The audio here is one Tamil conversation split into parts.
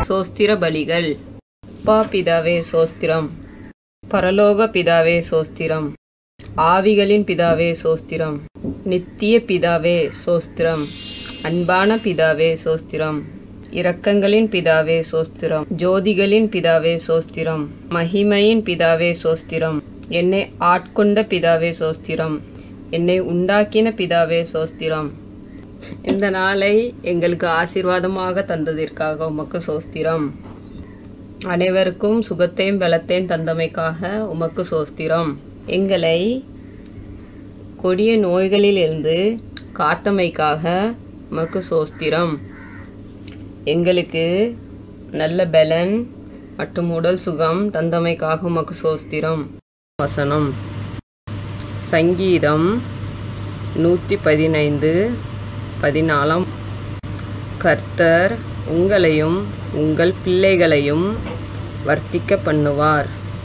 சோஸ்திர பலிகள் அப்பா பிதாவே சோஸ்திரம் பரலோக பிதாவே சோஸ்திரம் ஆவிகளின் பிதாவே சோஸ்திரம் நித்திய பிதாவே சோஸ்திரம் அன்பான பிதாவே சோஸ்திரம் இரக்கங்களின் பிதாவே சோஸ்திரம் ஜோதிகளின் பிதாவே சோஸ்திரம் மகிமையின் பிதாவே சோஸ்திரம் என்னை ஆட்கொண்ட பிதாவே சோஸ்திரம் என்னை உண்டாக்கின பிதாவே சோஸ்திரம் இந்த நாளை எங்களுக்கு ஆசீர்வாதமாக தந்ததற்காக உமக்கு சோஸ்திரம் அனைவருக்கும் சுகத்தையும் பலத்தையும் தந்தமைக்காக உமக்கு சோஸ்திரம் எங்களை கொடிய நோய்களிலிருந்து காத்தமைக்காக உமக்கு சோஸ்திரம் எங்களுக்கு நல்ல பலன் மற்றும் உடல் சுகம் தந்தமைக்காக உமக்கு சோஸ்திரம் வசனம் சங்கீதம் நூற்றி பதினைந்து பதினாலாம் கர்த்தர் உங்களையும் உங்கள் பிள்ளைகளையும் வர்த்திக்க பண்ணுவார்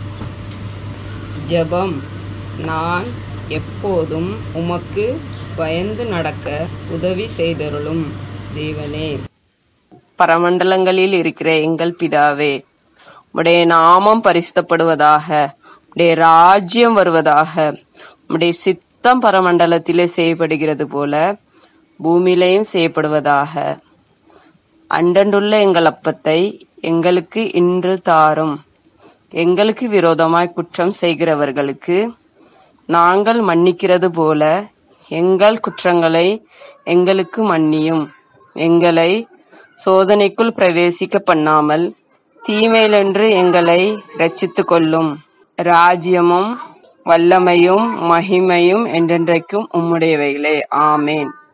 ஜெபம் நான் எப்போதும் உமக்கு பயந்து நடக்க உதவி செய்தருளும் தேவனே பரமண்டலங்களில் இருக்கிற எங்கள் பிதாவே உடைய நாமம் பரிசுத்தப்படுவதாக உடைய ராஜ்யம் வருவதாக உடைய சித்தம் பரமண்டலத்திலே செய்யப்படுகிறது போல பூமியிலையும் செய்யப்படுவதாக அண்டண்டுள்ள எங்கள் அப்பத்தை எங்களுக்கு இன்று தாரும் எங்களுக்கு விரோதமாய் குற்றம் செய்கிறவர்களுக்கு நாங்கள் மன்னிக்கிறது போல எங்கள் குற்றங்களை எங்களுக்கு மன்னியும் எங்களை சோதனைக்குள் பிரவேசிக்க பண்ணாமல் தீமையிலென்று எங்களை ரட்சித்துக் கொள்ளும் ராஜ்யமும் வல்லமையும் மகிமையும் என்றென்றைக்கும் உம்முடையவைகளே ஆமேன்